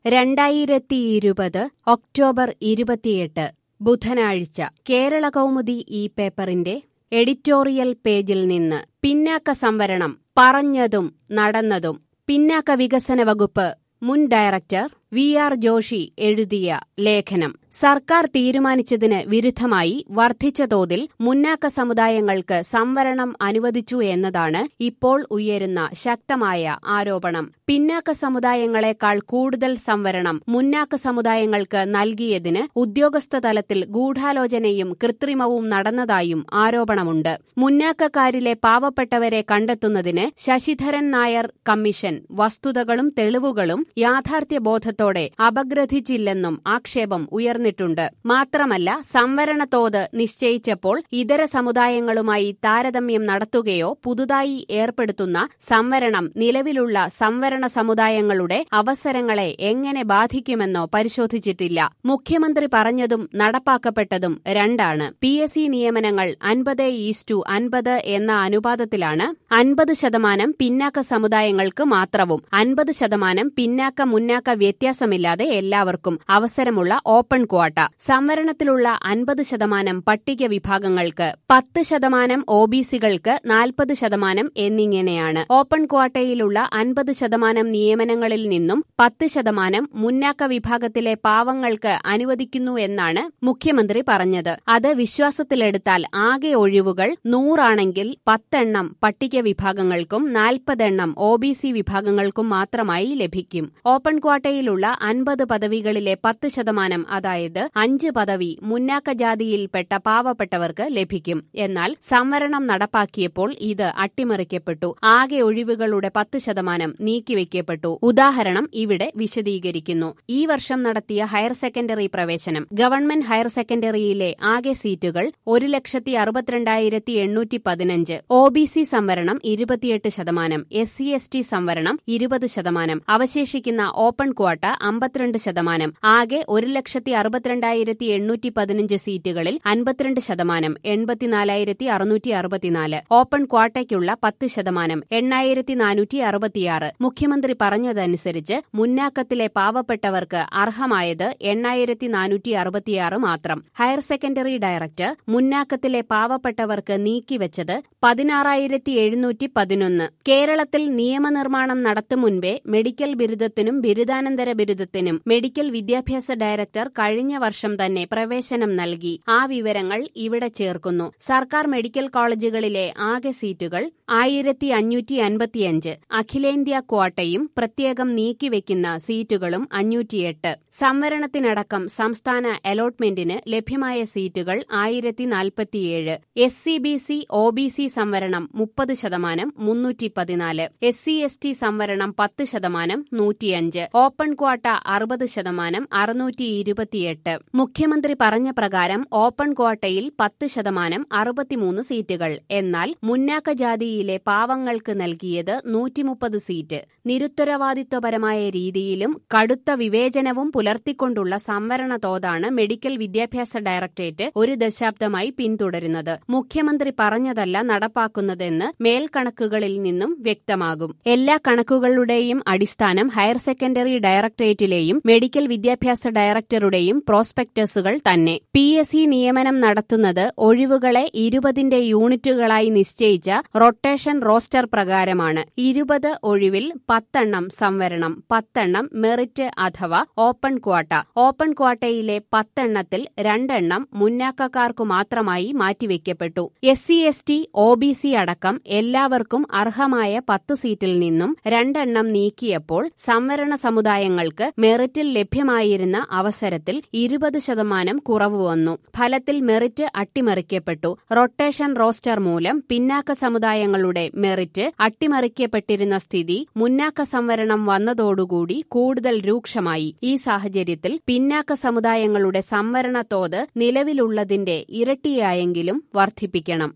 രണ്ടായിരത്തിയിരുപത് ഒക്ടോബർ ഇരുപത്തിയെട്ട് ബുധനാഴ്ച കേരള കൗമുദി ഈ പേപ്പറിന്റെ എഡിറ്റോറിയൽ പേജിൽ നിന്ന് പിന്നാക്ക സംവരണം പറഞ്ഞതും നടന്നതും പിന്നാക്ക വികസന വകുപ്പ് മുൻ ഡയറക്ടർ വി ആർ ജോഷി എഴുതിയ ലേഖനം സർക്കാർ തീരുമാനിച്ചതിന് വിരുദ്ധമായി വർദ്ധിച്ച തോതിൽ മുന്നാക്ക സമുദായങ്ങൾക്ക് സംവരണം അനുവദിച്ചു എന്നതാണ് ഇപ്പോൾ ഉയരുന്ന ശക്തമായ ആരോപണം പിന്നാക്ക സമുദായങ്ങളെക്കാൾ കൂടുതൽ സംവരണം മുന്നാക്ക സമുദായങ്ങൾക്ക് നൽകിയതിന് ഉദ്യോഗസ്ഥ തലത്തിൽ ഗൂഢാലോചനയും കൃത്രിമവും നടന്നതായും ആരോപണമുണ്ട് മുന്നാക്കക്കാരിലെ പാവപ്പെട്ടവരെ കണ്ടെത്തുന്നതിന് ശശിധരൻ നായർ കമ്മീഷൻ വസ്തുതകളും തെളിവുകളും യാഥാർത്ഥ്യബോധത്തോടെ അപഗ്രഥിച്ചില്ലെന്നും ആക്ഷേപം ഉയർന്നിട്ടുണ്ട് മാത്രമല്ല സംവരണ തോത് നിശ്ചയിച്ചപ്പോൾ ഇതര സമുദായങ്ങളുമായി താരതമ്യം നടത്തുകയോ പുതുതായി ഏർപ്പെടുത്തുന്ന സംവരണം നിലവിലുള്ള സംവരണ സമുദായങ്ങളുടെ അവസരങ്ങളെ എങ്ങനെ ബാധിക്കുമെന്നോ പരിശോധിച്ചിട്ടില്ല മുഖ്യമന്ത്രി പറഞ്ഞതും നടപ്പാക്കപ്പെട്ടതും രണ്ടാണ് പി എസ് സി നിയമനങ്ങൾ അൻപത് ഈസ്റ്റു അൻപത് എന്ന അനുപാതത്തിലാണ് അൻപത് ശതമാനം പിന്നാക്ക സമുദായങ്ങൾക്ക് മാത്രവും അൻപത് ശതമാനം പിന്നാക്ക മുന്നാക്ക വ്യത്യാസമില്ലാതെ എല്ലാവർക്കും അവസരമുള്ള ഓപ്പൺ ക്വാട്ട സംവരണത്തിലുള്ള അൻപത് ശതമാനം പട്ടിക വിഭാഗങ്ങൾക്ക് പത്ത് ശതമാനം ഒ ബി സികൾക്ക് നാൽപ്പത് ശതമാനം എന്നിങ്ങനെയാണ് ഓപ്പൺ ക്വാട്ടയിലുള്ള അൻപത് ശതമാനം നിയമനങ്ങളിൽ നിന്നും പത്ത് ശതമാനം മുന്നാക്ക വിഭാഗത്തിലെ പാവങ്ങൾക്ക് അനുവദിക്കുന്നു എന്നാണ് മുഖ്യമന്ത്രി പറഞ്ഞത് അത് വിശ്വാസത്തിലെടുത്താൽ ആകെ ഒഴിവുകൾ നൂറാണെങ്കിൽ പത്തെണ്ണം പട്ടിക വിഭാഗങ്ങൾക്കും നാൽപ്പതെണ്ണം ഒ ബി സി വിഭാഗങ്ങൾക്കും മാത്രമായി ലഭിക്കും ഓപ്പൺ ക്വാട്ടയിലുള്ള അൻപത് പദവികളിലെ പത്ത് ശതമാനം അതായത് അഞ്ച് പദവി മുന്നാക്ക ജാതിയിൽപ്പെട്ട പാവപ്പെട്ടവർക്ക് ലഭിക്കും എന്നാൽ സംവരണം നടപ്പാക്കിയപ്പോൾ ഇത് അട്ടിമറിക്കപ്പെട്ടു ആകെ ഒഴിവുകളുടെ പത്ത് ശതമാനം നീക്കിവെക്കപ്പെട്ടു ഉദാഹരണം ഇവിടെ വിശദീകരിക്കുന്നു ഈ വർഷം നടത്തിയ ഹയർ സെക്കൻഡറി പ്രവേശനം ഗവൺമെന്റ് ഹയർ സെക്കൻഡറിയിലെ ആകെ സീറ്റുകൾ ഒരു ലക്ഷത്തി അറുപത്തിരണ്ടായിരത്തി എണ്ണൂറ്റി പതിനഞ്ച് ഒ ബി സി സംവരണം ഇരുപത്തിയെട്ട് ശതമാനം എസ് സി എസ് ടി സംവരണം ഇരുപത് ശതമാനം അവശേഷിക്കുന്ന ഓപ്പൺ ക്വാട്ട അമ്പത്തിരണ്ട് ശതമാനം ആകെ ഒരു ലക്ഷത്തി അറുപത്തിരണ്ടായിരത്തി എണ്ണൂറ്റി പതിനഞ്ച് സീറ്റുകളിൽ അൻപത്തിരണ്ട് ശതമാനം എൺപത്തിനാലായിരത്തി അറുന്നൂറ്റി അറുപത്തിനാല് ഓപ്പൺ ക്വാട്ടയ്ക്കുള്ള പത്ത് ശതമാനം എണ്ണായിരത്തി നാനൂറ്റി അറുപത്തിയാറ് മുഖ്യമന്ത്രി പറഞ്ഞതനുസരിച്ച് മുന്നാക്കത്തിലെ പാവപ്പെട്ടവർക്ക് അർഹമായത് എണ്ണായിരത്തി നാനൂറ്റി അറുപത്തിയാറ് മാത്രം ഹയർ സെക്കൻഡറി ഡയറക്ടർ മുന്നാക്കത്തിലെ പാവപ്പെട്ടവർക്ക് നീക്കിവച്ചത് പതിനാറായിരത്തി എഴുന്നൂറ്റി പതിനൊന്ന് കേരളത്തിൽ നിയമനിർമ്മാണം നടത്തും മുൻപേ മെഡിക്കൽ ബിരുദത്തിനും ബിരുദാനന്തര ബിരുദത്തിനും മെഡിക്കൽ വിദ്യാഭ്യാസ ഡയറക്ടർ കഴിഞ്ഞ വർഷം തന്നെ പ്രവേശനം നൽകി ആ വിവരങ്ങൾ ഇവിടെ ചേർക്കുന്നു സർക്കാർ മെഡിക്കൽ കോളേജുകളിലെ ആകെ സീറ്റുകൾ ആയിരത്തി അഞ്ഞൂറ്റി അൻപത്തിയഞ്ച് അഖിലേന്ത്യാ ക്വാട്ടയും പ്രത്യേകം നീക്കിവെക്കുന്ന സീറ്റുകളും അഞ്ഞൂറ്റിയെട്ട് സംവരണത്തിനടക്കം സംസ്ഥാന അലോട്ട്മെന്റിന് ലഭ്യമായ സീറ്റുകൾ ആയിരത്തി നാൽപ്പത്തിയേഴ് S C B C O B C സംവരണം മുപ്പത് ശതമാനം മുന്നൂറ്റി പതിനാല് എസ് സി എസ് ടി സംവരണം പത്ത് ശതമാനം നൂറ്റിയഞ്ച് ഓപ്പൺ ക്വാട്ട അറുപത് ശതമാനം അറുന്നൂറ്റി ഇരുപത്തിയെട്ട് മുഖ്യമന്ത്രി പറഞ്ഞ പ്രകാരം ഓപ്പൺ ക്വാട്ടയിൽ പത്ത് ശതമാനം അറുപത്തിമൂന്ന് സീറ്റുകൾ എന്നാൽ മുന്നാക്ക ജാതിയിലെ പാവങ്ങൾക്ക് നൽകിയത് നൂറ്റിമുപ്പത് സീറ്റ് നിരുത്തരവാദിത്വപരമായ രീതിയിലും കടുത്ത വിവേചനവും പുലർത്തിക്കൊണ്ടുള്ള സംവരണ തോതാണ് മെഡിക്കൽ വിദ്യാഭ്യാസ ഡയറക്ടറേറ്റ് ഒരു ദശാബ്ദമായി പിന്തുടരുന്നത് മുഖ്യമന്ത്രി പറഞ്ഞതല്ല നടപ്പാക്കുന്നതെന്ന് മേൽക്കണക്കുകളിൽ നിന്നും വ്യക്തമാകും എല്ലാ കണക്കുകളുടെയും അടിസ്ഥാനം ഹയർ സെക്കൻഡറി ഡയറക്ടറേറ്റിലെയും മെഡിക്കൽ വിദ്യാഭ്യാസ ഡയറക്ടറുടെയും പ്രോസ്പെക്ടസുകൾ തന്നെ പി എസ് സി നിയമനം നടത്തുന്നത് ഒഴിവുകളെ ഇരുപതിന്റെ യൂണിറ്റുകളായി നിശ്ചയിച്ച റൊട്ടേഷൻ റോസ്റ്റർ പ്രകാരമാണ് ഇരുപത് ഒഴിവിൽ പത്തെണ്ണം സംവരണം പത്തെണ്ണം മെറിറ്റ് അഥവാ ഓപ്പൺ ക്വാട്ട ഓപ്പൺ ക്വാട്ടയിലെ പത്തെണ്ണത്തിൽ രണ്ടെണ്ണം മുന്നാക്കക്കാർക്കു മാത്രമായി മാറ്റിവെക്കപ്പെട്ടു S C S T O B C അടക്കം എല്ലാവർക്കും അർഹമായ പത്ത് സീറ്റിൽ നിന്നും രണ്ടെണ്ണം നീക്കിയപ്പോൾ സംവരണ സമുദായങ്ങൾക്ക് മെറിറ്റിൽ ലഭ്യമായിരുന്ന അവസരത്തിൽ ഇരുപത് ശതമാനം കുറവ് വന്നു ഫലത്തിൽ മെറിറ്റ് അട്ടിമറിക്കപ്പെട്ടു റൊട്ടേഷൻ റോസ്റ്റർ മൂലം പിന്നാക്ക സമുദായങ്ങളുടെ മെറിറ്റ് അട്ടിമറിക്കപ്പെട്ടിരുന്ന സ്ഥിതി മുന്നാക്ക സംവരണം വന്നതോടുകൂടി കൂടുതൽ രൂക്ഷമായി ഈ സാഹചര്യത്തിൽ പിന്നാക്ക സമുദായങ്ങളുടെ സംവരണ തോത് നിലവിലുള്ളതിന്റെ ഇരട്ടിയായെങ്കിലും വർദ്ധിപ്പിക്കണം